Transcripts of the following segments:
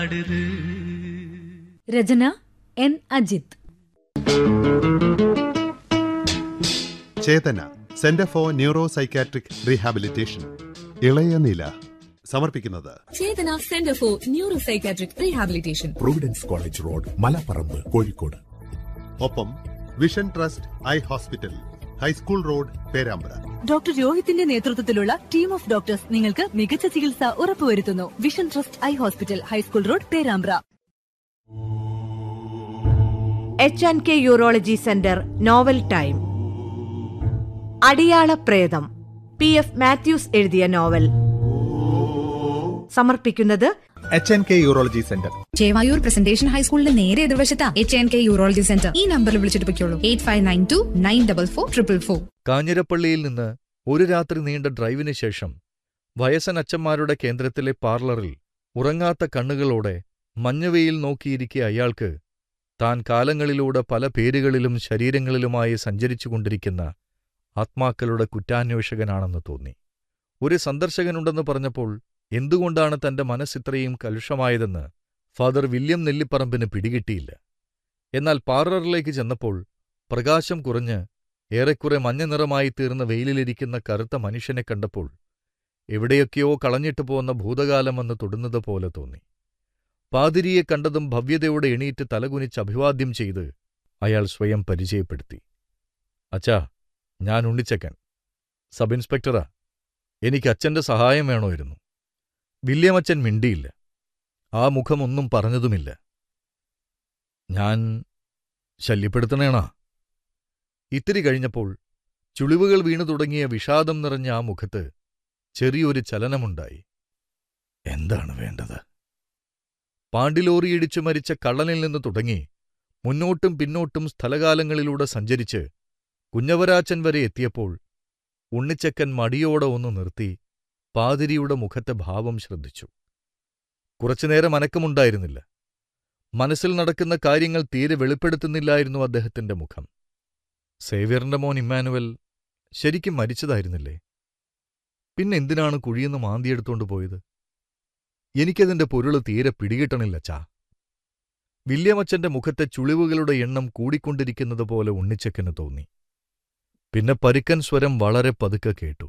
Rachana N Ajith Chetana centre for neuro psychiatric rehabilitation ഇളയ നില സമർപ്പിക്കുന്നത് Chetana centre for neuro psychiatric rehabilitation providence college road Malaparamba Kozhikode ഒപ്പം vision trust eye hospital high school road Perambra doctor രോഹിത്തിന്റെ നേതൃത്വത്തിലുള്ള team of doctors നിങ്ങൾക്ക് മികച്ച ചികിത്സ ഉറപ്പുവരുത്തുന്നു vision trust eye hospital high school road Perambra H and K urology centre novel time Adiyala Pretham P F Mathews എഴുതിയ novel സമർപ്പിക്കുന്നത് H N K urology centre Chevayur presentation ഹൈസ്കൂളിന്റെ നേരെ എതിർവശത്താ H N K urology centre ഈ നമ്പറിൽ വിളിച്ചിട്ട് പൊയ്ക്കോളൂ eight five nine two nine double four triple four കാഞ്ഞിരപ്പള്ളിയിൽ നിന്ന് ഒരു രാത്രി നീണ്ട ഡ്രൈവിന് ശേഷം വയസ്സൻ അച്ഛന്മാരുടെ കേന്ദ്രത്തിലെ പാർലറിൽ ഉറങ്ങാത്ത കണ്ണുകളോടെ മഞ്ഞവെയിൽ നോക്കിയിരിക്കെ അയാൾക്ക് താൻ കാലങ്ങളിലൂടെ പല പേരുകളിലും ശരീരങ്ങളിലുമായി സഞ്ചരിച്ചുകൊണ്ടിരിക്കുന്ന ആത്മാക്കളുടെ കുറ്റാന്വേഷകനാണെന്ന് തോന്നി ഒരു സന്ദർശകനുണ്ടെന്ന് പറഞ്ഞപ്പോൾ എന്തുകൊണ്ടാണ് തന്റെ മനസ്സിത്രയും കലുഷമായതെന്ന് ഫാദർ വില്യം നെല്ലിപ്പറമ്പിന് പിടികിട്ടിയില്ല എന്നാൽ പാർലറിലേക്ക് ചെന്നപ്പോൾ പ്രകാശം കുറഞ്ഞ് ഏറെക്കുറെ മഞ്ഞ നിറമായി തീർന്ന വെയിലിലിരിക്കുന്ന കറുത്ത മനുഷ്യനെ കണ്ടപ്പോൾ എവിടെയൊക്കെയോ കളഞ്ഞിട്ടു പോന്ന ഭൂതകാലമെന്ന് തൊടുന്നത് പോലെ തോന്നി പാതിരിയെ കണ്ടതും ഭവ്യതയോടെ എണീറ്റ് തലകുനിച്ച് അഭിവാദ്യം ചെയ്ത് അയാൾ സ്വയം പരിചയപ്പെടുത്തി അച്ഛാ ഞാൻ ഉണ്ണിച്ചക്കൻ സബ് ഇൻസ്പെക്ടറാ എനിക്ക് അച്ഛന്റെ സഹായം വേണമായിരുന്നു വില്യമച്ചൻ മിണ്ടിയില്ല ആ മുഖമൊന്നും പറഞ്ഞതുമില്ല ഞാൻ ശല്യപ്പെടുത്തണേണാ ഇത്തിരി കഴിഞ്ഞപ്പോൾ ചുളിവുകൾ വീണു തുടങ്ങിയ വിഷാദം നിറഞ്ഞ ആ മുഖത്ത് ചെറിയൊരു ചലനമുണ്ടായി എന്താണ് വേണ്ടത് പാണ്ടിലോറിയിടിച്ചു മരിച്ച കള്ളനിൽ നിന്ന് തുടങ്ങി മുന്നോട്ടും പിന്നോട്ടും സ്ഥലകാലങ്ങളിലൂടെ സഞ്ചരിച്ച് കുഞ്ഞവരാച്ചൻ വരെ എത്തിയപ്പോൾ ഉണ്ണിച്ചക്കൻ മടിയോടെ ഒന്ന് നിർത്തി പാതിരിയുടെ മുഖത്തെ ഭാവം ശ്രദ്ധിച്ചു കുറച്ചുനേരം അനക്കമുണ്ടായിരുന്നില്ല മനസ്സിൽ നടക്കുന്ന കാര്യങ്ങൾ തീരെ വെളിപ്പെടുത്തുന്നില്ലായിരുന്നു അദ്ദേഹത്തിന്റെ മുഖം സേവ്യറിന്റെ മോൻ ഇമ്മാനുവൽ ശരിക്കും മരിച്ചതായിരുന്നില്ലേ പിന്നെന്തിനാണ് കുഴിയെന്ന് മാന്തിയെടുത്തോണ്ട് പോയത് എനിക്കതിന്റെ പൊരുള് തീരെ പിടികിട്ടണില്ല ചാ വില്യമച്ചന്റെ മുഖത്തെ ചുളിവുകളുടെ എണ്ണം കൂടിക്കൊണ്ടിരിക്കുന്നത് പോലെ ഉണ്ണിച്ചക്കന് തോന്നി പിന്നെ പരുക്കൻ സ്വരം വളരെ പതുക്കെ കേട്ടു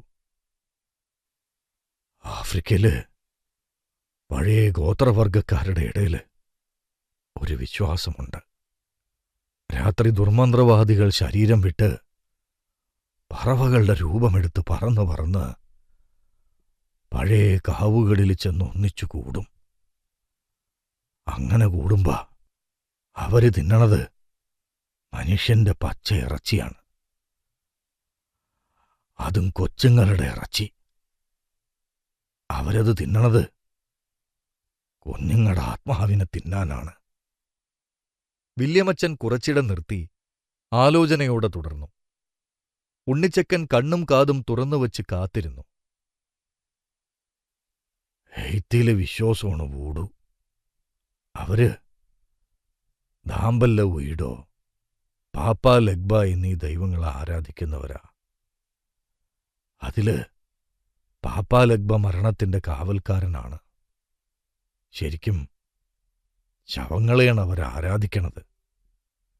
ആഫ്രിക്കയില് പഴയ ഗോത്രവർഗക്കാരുടെ ഇടയില് ഒരു വിശ്വാസമുണ്ട് രാത്രി ദുർമന്ത്രവാദികൾ ശരീരം വിട്ട് പറവകളുടെ രൂപമെടുത്ത് പറന്ന് പറന്ന് പഴയ കാവുകളിൽ ചെന്ന് ഒന്നിച്ചു കൂടും അങ്ങനെ കൂടുമ്പോ അവര് തിന്നണത് മനുഷ്യന്റെ പച്ച ഇറച്ചിയാണ് അതും കൊച്ചുങ്ങളുടെ ഇറച്ചി അവരത് തിന്നണത് കുഞ്ഞുങ്ങളുടെ ആത്മാവിനെ തിന്നാനാണ് വില്യമച്ചൻ കുറച്ചിടം നിർത്തി ആലോചനയോടെ തുടർന്നു ഉണ്ണിച്ചക്കൻ കണ്ണും കാതും തുറന്നുവച്ച് കാത്തിരുന്നു എയ്ത്തിയിലെ വിശ്വാസമാണ് വൂടു അവര് ദാമ്പല്ല ഉയിടോ പാപ്പ ലഗ്ബ എന്നീ ദൈവങ്ങളെ ആരാധിക്കുന്നവരാ അതില് പാപ്പ ലഗ്ബ മരണത്തിന്റെ കാവൽക്കാരനാണ് ശരിക്കും ശവങ്ങളെയാണ് അവർ ആരാധിക്കണത്